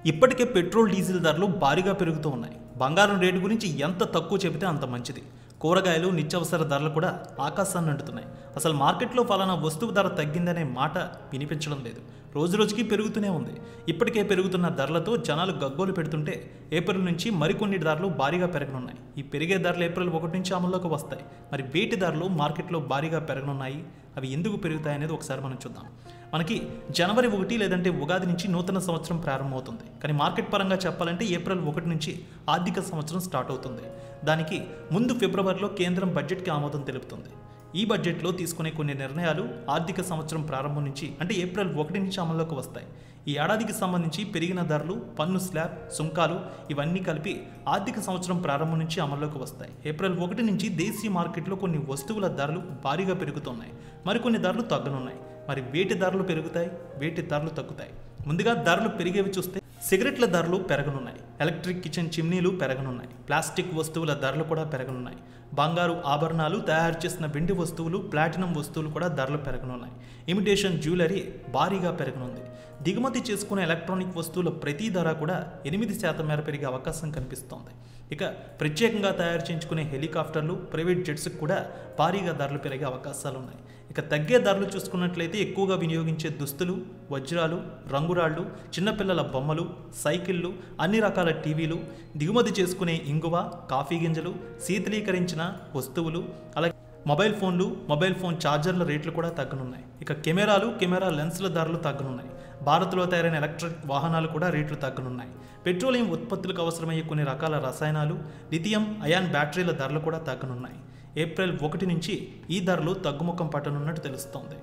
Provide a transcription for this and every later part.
ఇప్పటికే petrol diesel ధరలు భారీగా పెరుగుతూ ఉన్నాయి బంగారం రేటు గురించి ఎంత తక్కువ చెబితే అంత మంచిది కూరగాయలు నిత్యావసర ధరలు కూడా ఆకాశాన్ని అంటుతున్నాయి అసలు మార్కెట్లో ఫలానా వస్తువు ధర తగ్గిందనే మాట వినిపించడం లేదు రోజు రోజుకి పెరుగుతూనే ఉంది ఇప్పటికే పెరుగుతున్న ధరలతో జనాలు గగ్గోలు పెడుతుంటే ఏప్రిల్ నుంచి మరికొన్ని ధరలు భారీగా పెరగనున్నాయి ఈ పెరిగే ధరలు ఏప్రిల్ ఒకటి నుంచి అమల్లోకి వస్తాయి మరి వేటి ధరలు మార్కెట్లో భారీగా పెరగనున్నాయి అవి ఎందుకు పెరుగుతాయి అనేది ఒకసారి మనం చూద్దాం మనకి జనవరి ఒకటి లేదంటే ఉగాది నుంచి నూతన సంవత్సరం ప్రారంభమవుతుంది కానీ మార్కెట్ పరంగా చెప్పాలంటే ఏప్రిల్ ఒకటి నుంచి ఆర్థిక సంవత్సరం స్టార్ట్ అవుతుంది దానికి ముందు ఫిబ్రవరిలో కేంద్రం బడ్జెట్కి ఆమోదం తెలుపుతుంది ఈ బడ్జెట్లో తీసుకునే కొన్ని నిర్ణయాలు ఆర్థిక సంవత్సరం ప్రారంభం నుంచి అంటే ఏప్రిల్ ఒకటి నుంచి అమల్లోకి వస్తాయి ఈ ఏడాదికి సంబంధించి పెరిగిన ధరలు పన్ను స్లాబ్ సుంకాలు ఇవన్నీ కలిపి ఆర్థిక సంవత్సరం ప్రారంభం నుంచి అమల్లోకి వస్తాయి ఏప్రిల్ ఒకటి నుంచి దేశీయ మార్కెట్లో కొన్ని వస్తువుల ధరలు భారీగా పెరుగుతున్నాయి మరికొన్ని ధరలు తగ్గనున్నాయి మరి వేటి ధరలు పెరుగుతాయి వేటి ధరలు తగ్గుతాయి ముందుగా ధరలు పెరిగేవి చూస్తే సిగరెట్ల ధరలు పెరగనున్నాయి ఎలక్ట్రిక్ కిచెన్ చిమ్నీలు పెరగనున్నాయి ప్లాస్టిక్ వస్తువుల ధరలు కూడా పెరగనున్నాయి బంగారు ఆభరణాలు తయారు చేసిన వెండి వస్తువులు ప్లాటినం వస్తువులు కూడా ధరలు పెరగనున్నాయి ఇమిటేషన్ జ్యువెలరీ భారీగా పెరగనుంది దిగుమతి చేసుకునే ఎలక్ట్రానిక్ వస్తువుల ప్రతి ధర కూడా ఎనిమిది శాతం మేర పెరిగే అవకాశం కనిపిస్తోంది ఇక ప్రత్యేకంగా తయారు చేయించుకునే హెలికాప్టర్లు ప్రైవేట్ జెట్స్కి కూడా భారీగా ధరలు పెరిగే అవకాశాలు ఉన్నాయి ఇక తగ్గే ధరలు చూసుకున్నట్లయితే ఎక్కువగా వినియోగించే దుస్తులు వజ్రాలు రంగురాళ్ళు చిన్నపిల్లల బొమ్మలు సైకిళ్ళు అన్ని రకాల టీవీలు దిగుమతి చేసుకునే ఇంగువ కాఫీ గింజలు శీతలీకరించిన వస్తువులు అలాగే మొబైల్ ఫోన్లు మొబైల్ ఫోన్ ఛార్జర్ల రేట్లు కూడా తగ్గనున్నాయి ఇక కెమెరాలు కెమెరా లెన్స్ల ధరలు తగ్గనున్నాయి భారత్లో తయారైన ఎలక్ట్రిక్ వాహనాలు కూడా రేట్లు తగ్గనున్నాయి పెట్రోలియం ఉత్పత్తులకు అవసరమయ్యే కొన్ని రకాల రసాయనాలు లిథియం అయాన్ బ్యాటరీల ధరలు కూడా తగ్గనున్నాయి ఏప్రిల్ ఒకటి నుంచి ఈ ధరలు తగ్గుముఖం పట్టనున్నట్టు తెలుస్తోంది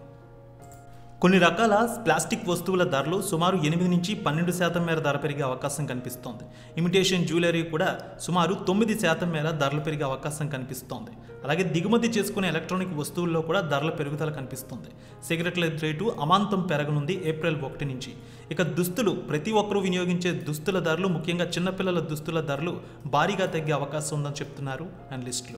కొన్ని రకాల ప్లాస్టిక్ వస్తువుల ధరలు సుమారు ఎనిమిది నుంచి పన్నెండు శాతం మేర ధర పెరిగే అవకాశం కనిపిస్తోంది ఇమిటేషన్ జ్యువెలరీ కూడా సుమారు తొమ్మిది శాతం మేర ధరలు పెరిగే అవకాశం కనిపిస్తోంది అలాగే దిగుమతి చేసుకునే ఎలక్ట్రానిక్ వస్తువుల్లో కూడా ధరల పెరుగుదల కనిపిస్తుంది సిగరెట్ల రేటు అమాంతం పెరగనుంది ఏప్రిల్ ఒకటి నుంచి ఇక దుస్తులు ప్రతి ఒక్కరూ వినియోగించే దుస్తుల ధరలు ముఖ్యంగా చిన్నపిల్లల దుస్తుల ధరలు భారీగా తగ్గే అవకాశం ఉందని చెప్తున్నారు అనలిస్టులు